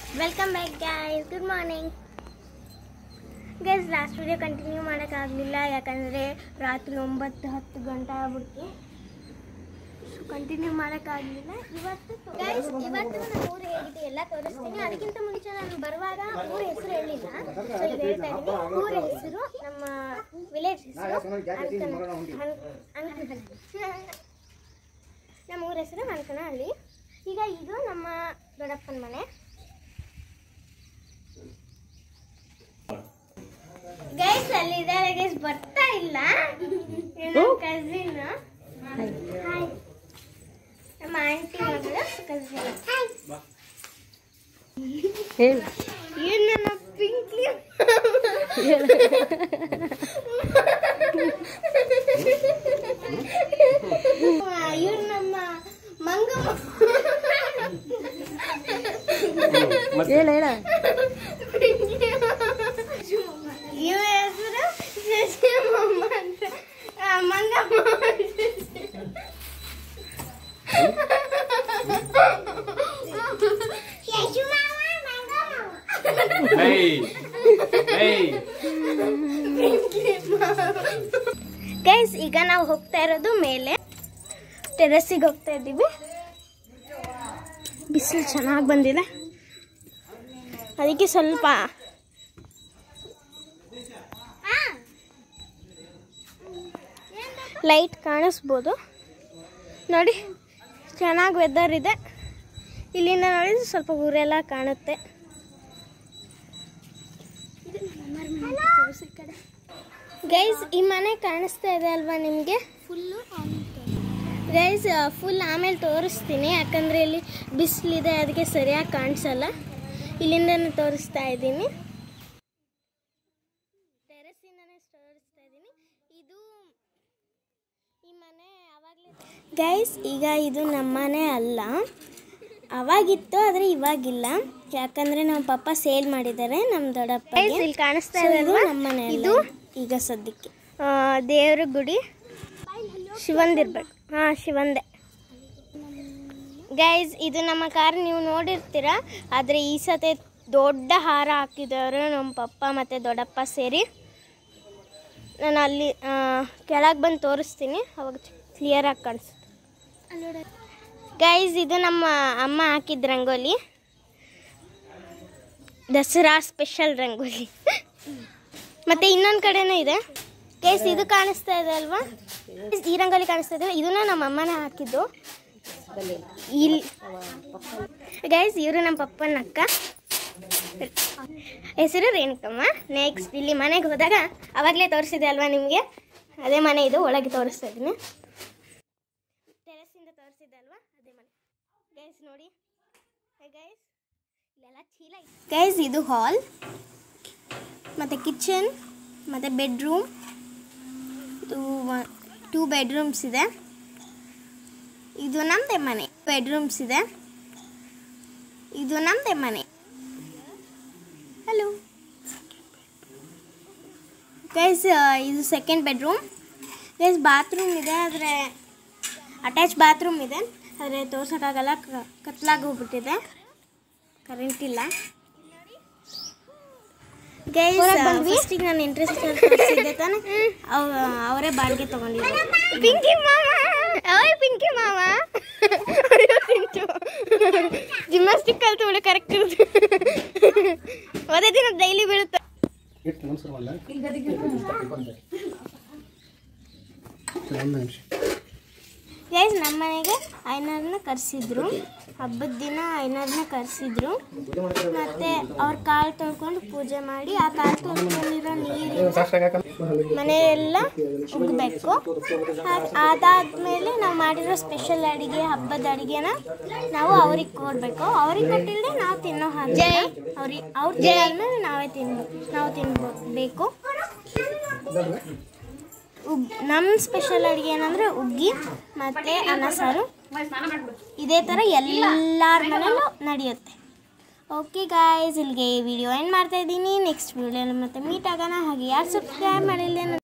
Welcome back guys good morning guys last video continue ಮಾಡೋಕ್ಕಾಗಲಿಲ್ಲ ಯಾಕಂದರೆ ರಾತ್ರಿ ಒಂಬತ್ತು ಹತ್ತು ಗಂಟೆ ಆಗ್ಬಿಟ್ಟು ಸೊ ಕಂಟಿನ್ಯೂ ಮಾಡೋಕ್ಕಾಗಲಿಲ್ಲ ಇವತ್ತು ಗೈಸ್ ಇವತ್ತು ನಮ್ಮ ಊರು ಹೇಗಿದೆ ಎಲ್ಲ ತೋರಿಸ್ತೀನಿ ಅದಕ್ಕಿಂತ ಮುಂಚೆ ನಾನು ಬರುವಾಗ ಊರ ಹೆಸರು ಹೇಳಿಲ್ಲ ಸೊ ಈಗ ಹೇಳ್ತಾ ಇದ್ದೀನಿ ಊರ ಹೆಸರು ನಮ್ಮ ವಿಲೇಜ್ ಹೆಸರು ಅಂಕನಹಳ್ಳಿ ನಮ್ಮ ಊರ ಹೆಸರು ಅಂಕನಹಳ್ಳಿ ಈಗ ಇದು ನಮ್ಮ ದೊಡ್ಡಪ್ಪನ ಮನೆ ಗೈಸ್ ಅಲ್ಲಿ ಇದ್ದಾರೆ ಗೈಸ್ ಬರ್ತಾ ಇಲ್ಲ ನಮ್ಮ ಕಸಿನ್ ನಮ್ಮ ಆಂಟಿ ಮಗಳು ಕಸಿನ್ ಹೇಳು ಇವ್ರು ನನ್ನ ಪಿಂಕ್ಲಿ ಇವ್ರು ನಮ್ಮ ಮಂಗಮ್ಮ ಹೇಳು ಹೇಳ ಇವ ಹೆಸರು ಶಶಿಮಮ್ಮ ಅಂತ ಆ, Mangamma Shashimamma Mangamma Hey! Hey! Guys ಈಗ ನಾವು ಹೋಗ್ತಾ ಇರೋದು ಮೇಲೆ ಟೆರೆಸ್ಸಿಗೆ ಹೋಗ್ತಾ ಇದ್ದೀವಿ ಬಿಸಿಲು ಚೆನ್ನಾಗಿ ಬಂದಿದೆ ಅದಕ್ಕೆ ಸ್ವಲ್ಪ ಲೈಟ್ ಕಾಣಿಸ್ಬೋದು ನೋಡಿ ಚೆನ್ನಾಗಿ ವೆದರ್ ಇದೆ ಇಲ್ಲಿಂದ ನೋಡಿದ್ರೆ ಸ್ವಲ್ಪ ಊರೆಲ್ಲ ಕಾಣುತ್ತೆ ಗೈಸ್ ಈ ಮನೆ ಕಾಣಿಸ್ತಾ ಇದೆ ಅಲ್ವಾ ನಿಮಗೆ ಫುಲ್ಲು ಗೈಸ್ ಫುಲ್ ಆಮೇಲೆ ತೋರಿಸ್ತೀನಿ ಯಾಕಂದರೆ ಇಲ್ಲಿ ಬಿಸಿಲಿದೆ ಅದಕ್ಕೆ ಸರಿಯಾಗಿ ಕಾಣಿಸಲ್ಲ ಇಲ್ಲಿಂದನೇ ತೋರಿಸ್ತಾ ಇದ್ದೀನಿ ಟೆರೆಸ್ಸಿಂದನೇ ತೋರಿಸ್ತಾ ಇದ್ದೀನಿ ಇದು ಈ ಮನೆ ಅವಾಗಲೇ ಗೈಸ್ ಈಗ ಇದು ನಮ್ಮನೆ ಅಲ್ಲ ಅವಾಗಿತ್ತು ಆದರೆ ಇವಾಗಿಲ್ಲ ಯಾಕಂದ್ರೆ ನಮ್ಮ ಪಪ್ಪ ಸೇಲ್ ಮಾಡಿದ್ದಾರೆ ನಮ್ಮ ದೊಡ್ಡಪ್ಪ ಇಲ್ಲಿ ಕಾಣಿಸ್ತಾ ಇದೆ ನಮ್ಮನೆ ಇದು ಈಗ ಸದ್ಯಕ್ಕೆ ದೇವ್ರ ಗುಡಿ ಶಿವಂದಿರ್ಬೇಕು ಹಾಂ ಶಿವಂದೆ ಗೈಸ್ ಇದು ನಮ್ಮ ಕಾರ್ ನೀವು ನೋಡಿರ್ತೀರ ಆದರೆ ಈ ಸತಿ ದೊಡ್ಡ ಹಾರ ಹಾಕಿದವರು ನಮ್ಮ ಪಪ್ಪ ಮತ್ತು ದೊಡ್ಡಪ್ಪ ಸೇರಿ ನಾನು ಅಲ್ಲಿ ಕೆಳಗೆ ಬಂದು ತೋರಿಸ್ತೀನಿ ಅವಾಗ ಕ್ಲಿಯರಾಗಿ ಕಾಣಿಸುತ್ತೆ ಗೈಸ್ ಇದು ನಮ್ಮ ಅಮ್ಮ ಹಾಕಿದ ರಂಗೋಲಿ ದಸರಾ ಸ್ಪೆಷಲ್ ರಂಗೋಲಿ ಮತ್ತೆ ಇನ್ನೊಂದು ಕಡೆನೂ ಇದೆ ಗೈಸ್ ಇದು ಕಾಣಿಸ್ತಾ ಇದೆ ಅಲ್ವಾ Guys, ಈ ರಂಗೋಲಿ ಕಾಣಿಸ್ತಾ ಇದೆ ಇದನ್ನ ನಮ್ಮ ಅಮ್ಮನೇ ಹಾಕಿದ್ದು ಇಲ್ಲಿ ಗೈಸ್ ಇವರು ನಮ್ಮ ಪಪ್ಪನ ಅಕ್ಕ ಹೆಸರು ರೇಣುಕಮ್ಮ ನೆಕ್ಸ್ಟ್ ಇಲ್ಲಿ ಮನೆಗೆ ಹೋದಾಗ ಅವಾಗಲೇ ತೋರಿಸಿದೆ ಅಲ್ವಾ ನಿಮಗೆ ಅದೇ ಮನೆ ಇದು ಒಳಗೆ ತೋರಿಸ್ತಾ ಇದ್ದೀನಿ ಟೆರೆಸ್ಸಿಂದ ತೋರಿಸಿದೆ ಅಲ್ವಾ ಅದೇ ಮನೆ ಗೈಸ್ ನೋಡಿ ಗೈಸ್ ಇಲ್ಲೆಲ್ಲ ಚೀಲ ಗೈಸ್ ಇದು ಹಾಲ್ ಮತ್ತು ಕಿಚನ್ ಮತ್ತು ಬೆಡ್ರೂಮ್ ಟೂ ಟೂ ಬೆಡ್ರೂಮ್ಸ್ ಇದೆ ಇದು ನಮ್ಮದೇ ಮನೆ ಬೆಡ್ರೂಮ್ಸ್ ಇದೆ ಇದು ನಮ್ಮದೇ ಮನೆ ಹಲೋ ಗೈಸ್ ಇದು ಸೆಕೆಂಡ್ ಬೆಡ್ರೂಮ್ ಗೈಸ್ ಬಾತ್ರೂಮ್ ಇದೆ ಆದರೆ ಅಟ್ಯಾಚ್ ಬಾತ್ರೂಮ್ ಇದೆ ಆದರೆ ತೋರ್ಸೋಕ್ಕಾಗಲ್ಲ ಕ- ಕತ್ಲಾಗಿ ಹೋಗ್ಬಿಟ್ಟಿದೆ ಕರೆಂಟ್ ಇಲ್ಲ ಗೈಸ್ ಫಸ್ಟಿಗೆ ನಾನು ಇಂಟ್ರೆಸ್ಟ್ ತೋರಿಸಿದ್ದೆ ತಾನೆ ಅವರೇ ಬಾಡಿಗೆ ತಗೊಂಡಿದ್ದಾರೆ ಪಿಂಕಿ ಮಾಮ ಓಯ್ ಪಿಂಕಿ ಮಾಮ ಜಿಮ್ನಾಸ್ಟಿಕ್ ಕಲ್ತು ಬಿಡು ಕರೆಕ್ಟ್ ಇರುತ್ತೆ ಅದೇ ದಿನ ಡೈಲಿ ಬೀಳುತ್ತೆ ಎಷ್ಟು ನಮಸ್ಕಾರ ಮಾಡಲ ಒಂದು ನಿಮಿಷ ಗೈಸ್ ನಮ್ಮ ಮನೆಗೆ ಐನರ್ನ ಕರೆಸಿದ್ರು ಹಬ್ಬದ ದಿನ ಐನರ್ನ ಕರೆಸಿದ್ರು ಮತ್ತೆ ಅವ್ರ ಕಾಲು ತೊಳ್ಕೊಂಡು ಪೂಜೆ ಮಾಡಿ ಆ ಕಾಲು ತೊಳ್ಕೊಂಡಿರೋ ನೀರು ಮನೆಯೆಲ್ಲ ಉಗ್ಬೇಕು ಅದಾದ್ಮೇಲೆ ನಾವು ಮಾಡಿರೋ ಸ್ಪೆಷಲ್ ಅಡಿಗೆ ಹಬ್ಬದ ಅಡಿಗೆನ ನಾವು ಅವ್ರಿಗೆ ಕೊಡ್ಬೇಕು ಅವ್ರಿಗೆ ಕೊಟ್ಟಿಲ್ಲದೆ ನಾವು ತಿನ್ನೋ ಹಾಗೆ ಅವ್ರಿಗೆ ಅವ್ರು ತಿನ್ನಾದ್ಮೇಲೆ ನಾವೇ ತಿನ್ಬೇಕು ನಾವು ತಿನ್ಬೇಕು ಉಗ್ ನಮ್ಮ ಸ್ಪೆಷಲ್ ಅಡುಗೆ ಏನಂದರೆ ಉಗ್ಗಿ ಮತ್ತು ಅನ್ನ ಸಾರು ಇದೇ ಥರ ಎಲ್ಲರ ಮನೇಲೂ ನಡೆಯುತ್ತೆ ಓಕೆ ಗಾಯ್ಸ್ ಇಲ್ಲಿಗೆ ಈ ವಿಡಿಯೋ ಏನು ಮಾಡ್ತಾ ಇದ್ದೀನಿ ನೆಕ್ಸ್ಟ್ ವಿಡಿಯೋಲಿ ಮತ್ತೆ ಮೀಟ್ ಆಗೋಣ ಹಾಗೆ ಯಾರು ಸಬ್ಸ್ಕ್ರೈಬ್ ಮಾಡಿಲ್ಲ